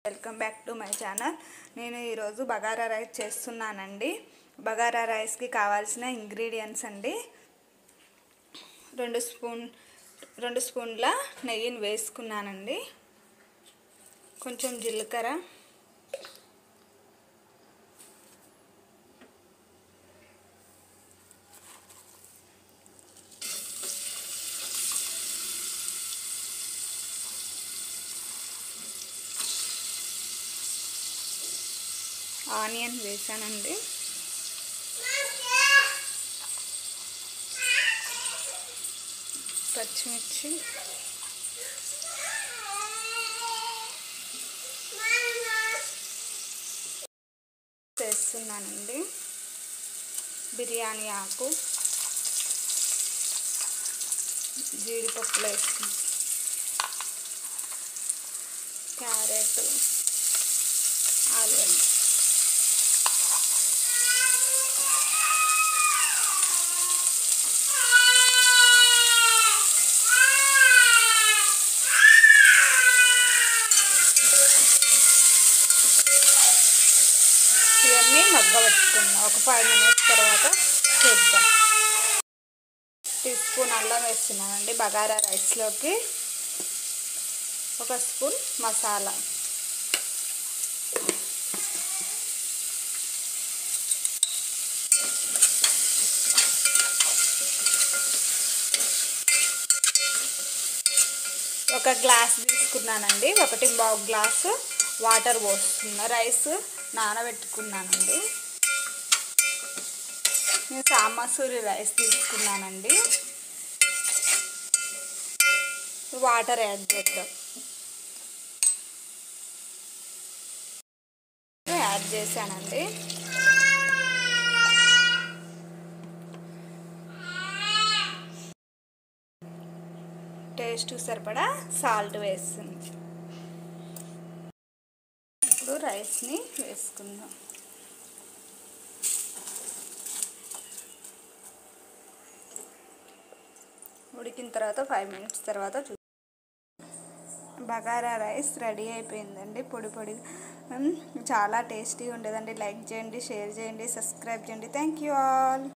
welcome back to my channel నేను ఈరోజు bagara rice చేస్తున్నానండి బగారా రైస్కి కావాల్సిన ఇంగ్రీడియంట్స్ అండి రెండు స్పూన్ రెండు స్పూన్ల నెయ్యిని వేసుకున్నానండి కొంచెం జీలకర్ర ఆనియన్ వేసానండి పచ్చిమిర్చి వేస్తున్నానండి బిర్యానీ ఆకు జీడిపప్పులు వేస్తుంది క్యారెట్ ఆలుగడ్డ ఇవన్నీ మగ్గబెట్టుకున్నాం ఒక ఫైవ్ మినిట్స్ తర్వాత చూద్దాం టీ స్పూన్ అల్లం వేస్తున్నానండి బగారా రైస్లోకి ఒక స్పూన్ మసాలా ఒక గ్లాస్ తీసుకున్నానండి ఒకటి బావు గ్లాసు వాటర్ పోస్తున్నా రైస్ నానబెట్టుకున్నానండి నేను సామసూరి రైస్ తీసుకున్నానండి వాటర్ యాడ్ చేద్దాం యాడ్ చేశానండి టేస్ట్ సరిపడా సాల్ట్ వేస్తుంది ఇప్పుడు రైస్ని వేసుకుందాం ఉడికిన తర్వాత ఫైవ్ మినిట్స్ తర్వాత చూ బగారా రైస్ రెడీ అయిపోయిందండి పొడి పొడి చాలా టేస్టీగా ఉండేదండి లైక్ చేయండి షేర్ చేయండి సబ్స్క్రైబ్ చేయండి థ్యాంక్ యూ ఆల్